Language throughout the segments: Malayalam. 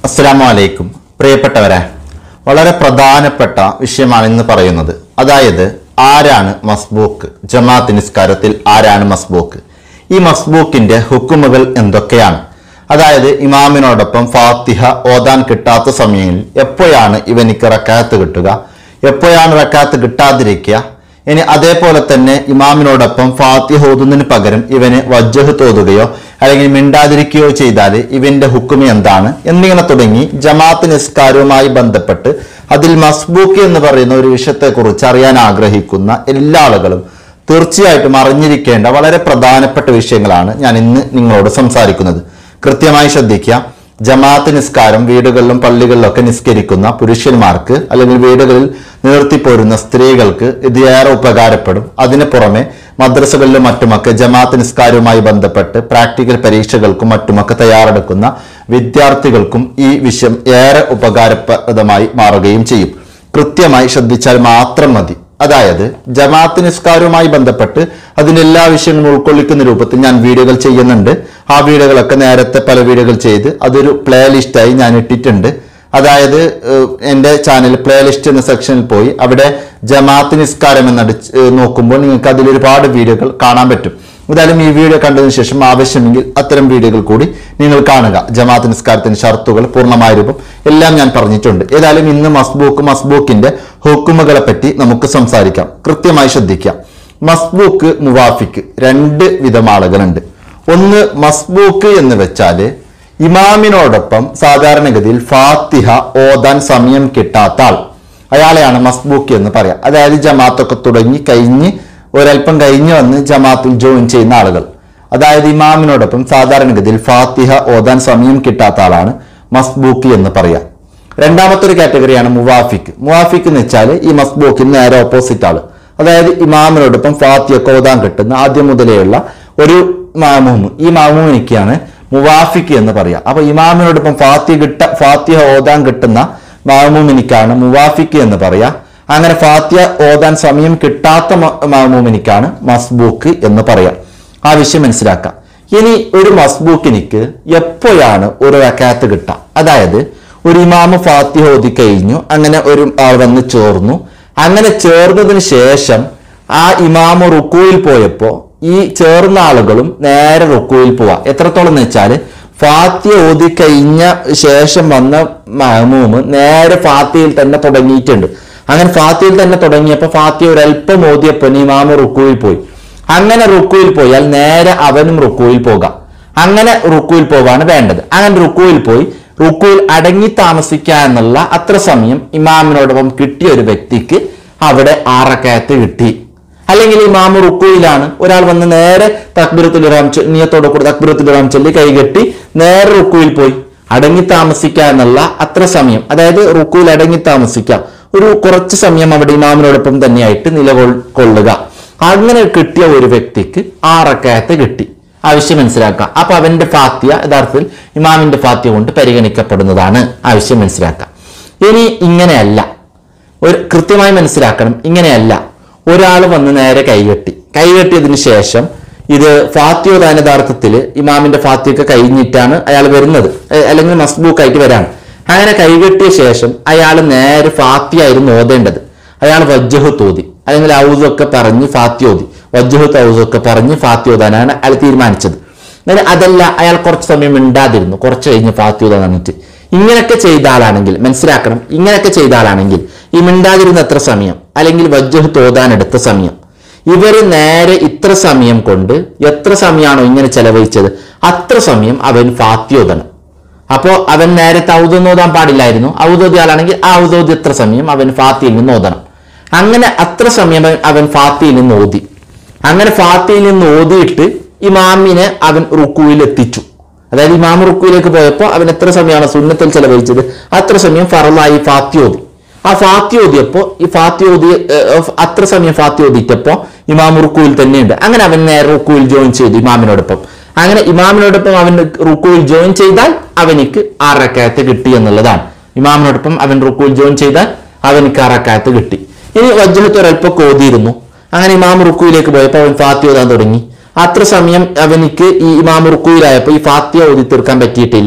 അസ്സലാമു അലൈക്കും പ്രിയപ്പെട്ടവരെ വളരെ പ്രധാനപ്പെട്ട വിഷയമാണ് ഇന്ന് പറയുന്നത് അതായത് ആരാണ് മസ്ബൂക്ക് ജമാഅത്ത് നിസ്കാരത്തിൽ ആരാണ് മസ്ബൂക്ക് ഈ മസ്ബൂക്കിന്റെ ഹുക്കുമുകൾ എന്തൊക്കെയാണ് അതായത് ഇമാമിനോടൊപ്പം ഫാത്തിഹ ഓതാൻ കിട്ടാത്ത സമയങ്ങളിൽ എപ്പോഴാണ് ഇവനിക്ക് റക്കാത്ത് കിട്ടുക എപ്പോഴാണ് റക്കാത്ത് കിട്ടാതിരിക്കുക ഇനി അതേപോലെ തന്നെ ഇമാമിനോടൊപ്പം ഫാത്തിഹ ഓതുന്നതിന് പകരം ഇവന് വജ്ജഹ് തോതുകയോ അല്ലെങ്കിൽ മിണ്ടാതിരിക്കുകയോ ചെയ്താൽ ഇവന്റെ ഹുക്കുമി എന്താണ് എന്നിങ്ങനെ തുടങ്ങി ജമാഅത്ത് നിസ്കാരവുമായി ബന്ധപ്പെട്ട് അതിൽ മസ്ബൂക്ക് എന്ന് പറയുന്ന ഒരു വിഷയത്തെക്കുറിച്ച് അറിയാൻ ആഗ്രഹിക്കുന്ന എല്ലാ ആളുകളും തീർച്ചയായിട്ടും അറിഞ്ഞിരിക്കേണ്ട വളരെ പ്രധാനപ്പെട്ട വിഷയങ്ങളാണ് ഞാൻ ഇന്ന് നിങ്ങളോട് സംസാരിക്കുന്നത് കൃത്യമായി ശ്രദ്ധിക്കുക ജമാഅത്ത് നിസ്കാരം വീടുകളിലും പള്ളികളിലൊക്കെ നിസ്കരിക്കുന്ന പുരുഷന്മാർക്ക് അല്ലെങ്കിൽ വീടുകളിൽ നിർത്തിപ്പോരുന്ന സ്ത്രീകൾക്ക് ഇത് ഏറെ ഉപകാരപ്പെടും അതിന് പുറമെ മദ്രസകളിലും മറ്റുമൊക്കെ ജമാഅത്ത് നിസ്കാരവുമായി ബന്ധപ്പെട്ട് പ്രാക്ടിക്കൽ പരീക്ഷകൾക്കും മറ്റുമൊക്കെ തയ്യാറെടുക്കുന്ന വിദ്യാർത്ഥികൾക്കും ഈ വിഷയം ഏറെ ഉപകാരപ്രദമായി മാറുകയും ചെയ്യും കൃത്യമായി ശ്രദ്ധിച്ചാൽ മാത്രം മതി അതായത് ജമാഅത്ത് നിസ്കാരവുമായി ബന്ധപ്പെട്ട് അതിന്റെ എല്ലാ വിഷയങ്ങളും ഉൾക്കൊള്ളിക്കുന്ന രൂപത്തിൽ ഞാൻ വീഡിയോകൾ ചെയ്യുന്നുണ്ട് ആ വീഡിയോകളൊക്കെ നേരത്തെ പല വീഡിയോകൾ ചെയ്ത് അതൊരു പ്ലേ ലിസ്റ്റായി ഞാൻ ഇട്ടിട്ടുണ്ട് അതായത് ഏഹ്, എൻ്റെ ചാനൽ പ്ലേ ലിസ്റ്റ് എന്ന സെക്ഷനിൽ പോയി അവിടെ ജമാഅത്ത് നിസ്കാരം എന്നടിച്ച് ഏഹ്, നോക്കുമ്പോൾ നിങ്ങൾക്ക് അതിൽ ഒരുപാട് വീഡിയോകൾ കാണാൻ പറ്റും എന്തായാലും ഈ വീഡിയോ കണ്ടതിന് ശേഷം ആവശ്യമെങ്കിൽ അത്തരം വീഡിയോകൾ കൂടി നിങ്ങൾ കാണുക ജമാഅത്ത് നിസ്കാരത്തിന്റെ ഷർത്തുകൾ പൂർണ്ണമായ രൂപം എല്ലാം ഞാൻ പറഞ്ഞിട്ടുണ്ട് ഏതായാലും ഇന്ന് മസ്ബൂക്ക് മസ്ബൂക്കിന്റെ ഹുക്കുമുകളെ പറ്റി നമുക്ക് സംസാരിക്കാം കൃത്യമായി ശ്രദ്ധിക്കാം മസ്ബൂക്ക് മുവാഫിക്ക് രണ്ട് വിധം ആളുകളുണ്ട് ഒന്ന് മസ്ബൂക്ക് എന്ന് വെച്ചാല് ഇമാമിനോടൊപ്പം സാധാരണഗതിയിൽ ഫാത്തിഹ ഓതാൻ സമയം കിട്ടാത്ത ആൾ അയാളെയാണ് മസ്ബൂക്ക് എന്ന് പറയാം അതായത് ജമാത്തൊക്കെ തുടങ്ങി കഴിഞ്ഞ് ഒരല്പം കഴിഞ്ഞ് വന്ന് ജമാത്തിൽ ജോയിൻ ചെയ്യുന്ന ആളുകൾ അതായത് ഇമാമിനോടൊപ്പം സാധാരണഗതിയിൽ ഫാത്തിഹ ഓതാൻ സമയം കിട്ടാത്ത ആളാണ് മസ്ബൂക്കി എന്ന് പറയാം രണ്ടാമത്തെ ഒരു കാറ്റഗറിയാണ് മുവാഫിക്ക് മുവാഫിക്ക് എന്ന് വെച്ചാൽ ഈ മസ്ബൂക്കിന് നേരെ ഓപ്പോസിറ്റ് ആള് അതായത് ഇമാമിനോടൊപ്പം ഫാത്തിയൊക്കെ ഓതാൻ കിട്ടുന്ന ആദ്യം മുതലേയുള്ള ഒരു മാമൂമ് ഈ മാമൂമിനിക്കാണ് മുവാഫിക്ക് എന്ന് പറയാം അപ്പൊ ഇമാമിനോടൊപ്പം ഫാത്തി കിട്ട ഫാത്തിഹ ഓതാൻ കിട്ടുന്ന മാമൂമിനിക്കാണ് മുവാഫിക്ക് എന്ന് പറയാ അങ്ങനെ ഫാത്തിയ ഓതാൻ സമയം കിട്ടാത്ത മ- മാമൂമിനിക്കാണ് മസ്ബൂക്ക് എന്ന് പറയാം ആ വിഷയം മനസ്സിലാക്കാം ഇനി ഒരു മസ്ബൂക്കിനിക്ക് എപ്പോഴാണ് ഒരു റക്കാത്ത് കിട്ടുക അതായത് ഒരു ഇമാമ് ഫാത്തിഹ ഓതി കഴിഞ്ഞു അങ്ങനെ ഒരു ആൾ വന്ന് ചേർന്നു അങ്ങനെ ചേർന്നതിന് ശേഷം ആ ഇമാമ് റുക്കുവിൽ പോയപ്പോ ഈ ചേർന്ന ആളുകളും നേരെ റുക്കുവിൽ പോവാ എത്രത്തോളം എന്ന് വെച്ചാല് ഫാത്തിയ ഓതി കഴിഞ്ഞ ശേഷം വന്ന മഹമൂമ് നേരെ ഫാത്തിയിൽ തന്നെ തുടങ്ങിയിട്ടുണ്ട് അങ്ങനെ ഫാത്തിയിൽ തന്നെ തുടങ്ങിയപ്പോൾ ഫാത്തിയ ഒരല്പം ഓതിയപ്പോൾ ഇമാമ് റുക്കുവിൽ പോയി അങ്ങനെ റുക്കുവിൽ പോയാൽ നേരെ അവനും റുക്കുവിൽ പോകാം അങ്ങനെ റുക്കുവിൽ പോവാണ് വേണ്ടത് അങ്ങനെ റുക്കുവിൽ പോയി റുക്കുവിൽ അടങ്ങി താമസിക്കുക എന്നുള്ള അത്ര സമയം ഇമാമിനോടൊപ്പം കിട്ടിയ ഒരു വ്യക്തിക്ക് അവിടെ ആറക്കയത്ത് കിട്ടി അല്ലെങ്കിൽ ഇമാമ് റുക്കുയിലാണ് ഒരാൾ വന്ന് നേരെ തക്ബിറത്തുൽ ഇറാം ചൊ- നിയത്തോടെ കൂടെ തക്ബിറത്തുൽ ഇറാം ചൊല്ലി കൈകെട്ടി നേരെ റുക്കുയിൽ പോയി അടങ്ങി താമസിക്കുക എന്നുള്ള അത്ര സമയം അതായത് റുക്കുയിൽ അടങ്ങി താമസിക്കാം ഒരു കുറച്ച് സമയം അവിടെ ഇമാമിനോടൊപ്പം തന്നെയായിട്ട് നിലകൊള്ളുക അങ്ങനെ കിട്ടിയ ഒരു വ്യക്തിക്ക് ആറക്കയത്ത് കിട്ടി ആവശ്യം മനസ്സിലാക്കുക അപ്പൊ അവന്റെ ഫാത്തിയ യഥാർത്ഥത്തിൽ ഇമാമിന്റെ ഫാത്തിയ കൊണ്ട് പരിഗണിക്കപ്പെടുന്നതാണ് ആവശ്യം മനസ്സിലാക്കുക ഇനി ഇങ്ങനെയല്ല ഒരു കൃത്യമായി മനസ്സിലാക്കണം ഇങ്ങനെയല്ല ഒരാൾ വന്ന് നേരെ കൈകെട്ടി കൈകെട്ടിയതിന് ശേഷം ഇത് ഫാത്തിയോദാന യഥാർത്ഥത്തിൽ ഇമാമിന്റെ ഫാത്തിയൊക്കെ കഴിഞ്ഞിട്ടാണ് അയാൾ വരുന്നത് എ- അല്ലെങ്കിൽ മസ്ബൂക്കായിട്ട് വരാണ് അങ്ങനെ കൈകെട്ടിയ ശേഷം അയാൾ നേരെ ഫാത്തിയായിരുന്നു ഓതേണ്ടത് അയാൾ വജ്ജഹു തോതി അല്ലെങ്കിൽ ഔദൊക്കെ പറഞ്ഞ് ഫാത്തി ഓതി വജ്ജഹു ഔദൊക്കെ പറഞ്ഞ് ഫാത്തി ഓതാനാണ് അയാൾ തീരുമാനിച്ചത് എന്നാൽ അതല്ല അയാൾ കുറച്ച് സമയം മിണ്ടാതിരുന്നു കുറച്ച് കഴിഞ്ഞ് ഫാത്തി ഓതാൻ വന്നിട്ട് ഇങ്ങനെയൊക്കെ ചെയ്ത ആളാണെങ്കിൽ മനസ്സിലാക്കണം ഇങ്ങനെയൊക്കെ ചെയ്ത ആളാണെങ്കിൽ ഈ മിണ്ടാതിരുന്ന എത്ര സമയം അല്ലെങ്കിൽ വജ്ജഹ് തോതാൻ എടുത്ത സമയം ഇവര് നേരെ ഇത്ര സമയം കൊണ്ട് എത്ര സമയമാണോ ഇങ്ങനെ ചെലവഴിച്ചത് അത്ര സമയം അവൻ ഫാത്തി ഓതണം അപ്പോ അവൻ നേരത്തെ ഔദോന്ന് ഓതാൻ പാടില്ലായിരുന്നു ഔദോദി ആളാണെങ്കിൽ ആ ഔദോദി എത്ര സമയം അവൻ ഫാത്തിയിൽ നിന്ന് ഓതണം അങ്ങനെ അത്ര സമയം അവൻ- അവൻ ഫാത്തിയിൽ നിന്ന് ഓതി അങ്ങനെ ഫാത്തിയിൽ നിന്ന് ഓതിയിട്ട് ഇമാമിനെ അവൻ റുക്കുവിൽ എത്തിച്ചു അതായത് ഇമാം റുക്കുവിലേക്ക് പോയപ്പോൾ അവൻ എത്ര സമയമാണ് സുന്നത്തിൽ ചെലവഴിച്ചത് അത്ര സമയം ഫറലായി ഫാത്തി ഓതി ആ ഫാത്തി ഓതിയപ്പോ ഈ ഫാത്തി ഓതി ഏഹ്, അത്ര സമയം ഫാത്തി ഓതിച്ചപ്പോ ഇമാം റുക്കുവിൽ തന്നെയുണ്ട് അങ്ങനെ അവൻ നേരെ റുക്കുവിൽ ജോയിൻ ചെയ്തു ഇമാമിനോടൊപ്പം അങ്ങനെ ഇമാമിനോടൊപ്പം അവൻ റുക്കുവിൽ ജോയിൻ ചെയ്താൽ അവനിക്ക് ആറക്കായത്ത് കിട്ടി എന്നുള്ളതാണ് ഇമാമിനോടൊപ്പം അവൻ റുക്കുവിൽ ജോയിൻ ചെയ്താൽ അവനിക്ക് ആറക്കായത്ത് കിട്ടി ഇനി വജ്രത്ത് ഒരല്പം കോതിയിരുന്നു അങ്ങനെ ഇമാം റുക്കുവിലേക്ക് പോയപ്പോൾ അവൻ ഫാത്തി ഓതാൻ തുടങ്ങി അത്ര സമയം അവനിക്ക് ഈ ഇമാം റുക്കുയിലായപ്പോൾ ഈ ഫാത്തിയ ഓതി തീർക്കാൻ പറ്റിയിട്ടില്ല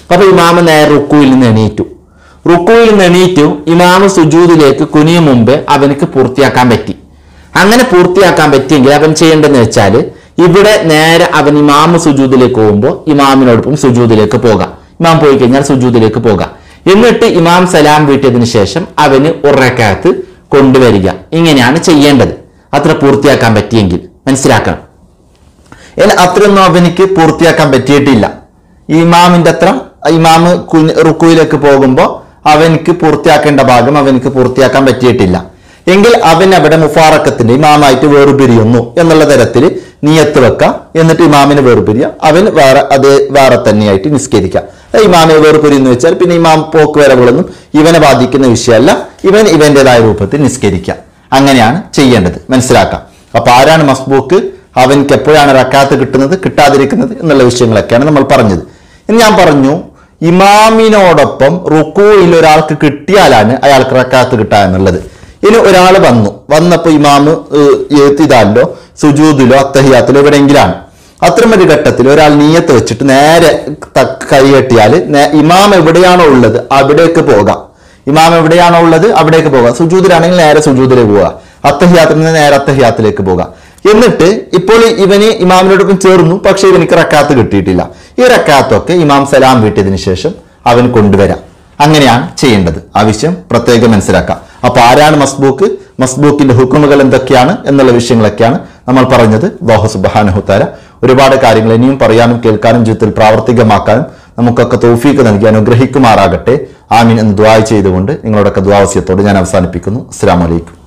അപ്പൊ ഇമാമ് നേരെ റുക്കുവിൽ നിന്ന് എണീറ്റു റുക്കുവിൽ നിന്ന് എണീറ്റു ഇമാമ് സുജൂദിലേക്ക് കുനിയും മുമ്പ് അവനക്ക് പൂർത്തിയാക്കാൻ പറ്റി അങ്ങനെ പൂർത്തിയാക്കാൻ പറ്റിയെങ്കിൽ അവൻ ചെയ്യേണ്ടതെന്ന് വെച്ചാൽ ഇവിടെ നേരെ അവൻ ഇമാമ് സുജൂദിലേക്ക് പോകുമ്പോൾ ഇമാമിനോടൊപ്പം സുജൂദിലേക്ക് പോകാം ഇമാം പോയി കഴിഞ്ഞാൽ സുജൂദിലേക്ക് പോകാം എന്നിട്ട് ഇമാം സലാം വീട്ടിയതിനു ശേഷം അവന് ഉറക്കകത്ത് കൊണ്ടുവരിക ഇങ്ങനെയാണ് ചെയ്യേണ്ടത് അത്ര പൂർത്തിയാക്കാൻ പറ്റിയെങ്കിൽ മനസ്സിലാക്കണം എന്നാൽ അത്രയൊന്നും അവനിക്ക് പൂർത്തിയാക്കാൻ പറ്റിയിട്ടില്ല ഈ ഇമാമിന്റെ അത്ര ഇമാമ് കുഞ്ഞ് റുക്കുവിലേക്ക് പോകുമ്പോൾ അവനിക്ക് പൂർത്തിയാക്കേണ്ട ഭാഗം അവനിക്ക് പൂർത്തിയാക്കാൻ പറ്റിയിട്ടില്ല എങ്കിൽ അവൻ അവിടെ മുഫാറക്കത്തിന്റെ ഇമാമായിട്ട് വേർപിരിയുന്നു എന്നുള്ള തരത്തിൽ നീയത്ത് വെക്കാം എന്നിട്ട് ഇമാമിനെ വേർപിരിയ അവൻ വേറെ അതേ വേറെ തന്നെയായിട്ട് നിസ്കരിക്കാം അത് ഇമാമിനെ വേർപിരിയെന്ന് വെച്ചാൽ പിന്നെ ഇമാം പോക്ക് വരവുകളൊന്നും ഇവനെ ബാധിക്കുന്ന വിഷയമല്ല ഇവൻ ഇവന്റേതായ രൂപത്തിൽ നിസ്കരിക്കാം അങ്ങനെയാണ് ചെയ്യേണ്ടത് മനസ്സിലാക്കാം അപ്പൊ ആരാണ് മസ്ബൂക്ക് അവൻക്ക് എപ്പോഴാണ് റക്കാത്ത് കിട്ടുന്നത് കിട്ടാതിരിക്കുന്നത് എന്നുള്ള വിഷയങ്ങളൊക്കെയാണ് നമ്മൾ പറഞ്ഞത് ഇനി ഞാൻ പറഞ്ഞു ഇമാമിനോടൊപ്പം റുക്കുയിൽ ഒരാൾക്ക് കിട്ടിയാലാണ് അയാൾക്ക് റക്കാത്ത് കിട്ടുക എന്നുള്ളത് ഇനി ഒരാൾ വന്നു വന്നപ്പോൾ ഇമാമ് എത്തിതാലോ സുജൂദിലോ അത്തഹിയാത്തിലോ എവിടെയെങ്കിലാണ് അത്തരമൊരു ഘട്ടത്തിൽ ഒരാൾ നീയത്ത് വെച്ചിട്ട് നേരെ ത- കൈ കെട്ടിയാൽ ഇമാം എവിടെയാണോ ഉള്ളത് അവിടേക്ക് പോകാം ഇമാം എവിടെയാണോ ഉള്ളത് അവിടേക്ക് പോകാം സുജൂദിലാണെങ്കിൽ നേരെ സുജൂദിലേക്ക് പോകാം അത്തഹിയാത്തിൽ നിന്ന് നേരെ അത്തഹിയാത്തിലേക്ക് പോകാം എന്നിട്ട് ഇപ്പോൾ ഇവന് ഇമാമിനോടൊപ്പം ചേർന്നു പക്ഷെ ഇവനിക്ക് റക്കാത്ത് കിട്ടിയിട്ടില്ല ഈ റക്കാത്തൊക്കെ ഇമാം സലാം വീട്ടിയതിനു ശേഷം അവൻ കൊണ്ടുവരാം അങ്ങനെയാണ് ചെയ്യേണ്ടത് ആ വിഷയം പ്രത്യേകം മനസ്സിലാക്കാം അപ്പൊ ആരാണ് മസ്ബൂക്ക് മസ്ബൂക്കിന്റെ ഹുക്കുമുകൾ എന്തൊക്കെയാണ് എന്നുള്ള വിഷയങ്ങളൊക്കെയാണ് നമ്മൾ പറഞ്ഞത് ദോഹ സുബാനഹുത്താര ഒരുപാട് കാര്യങ്ങൾ ഇനിയും പറയാനും കേൾക്കാനും ജീവിതത്തിൽ പ്രാവർത്തികമാക്കാനും നമുക്കൊക്കെ തൗഫീക്ക് നൽകി അനുഗ്രഹിക്കുമാറാകട്ടെ ആമീൻ എന്ന് ദ്വായ ചെയ്തുകൊണ്ട് നിങ്ങളോടൊക്കെ ദ്വാവസ്യത്തോട് ഞാൻ അവസാനിപ്പിക്കുന്നു അസ്സാം വലൈക്കും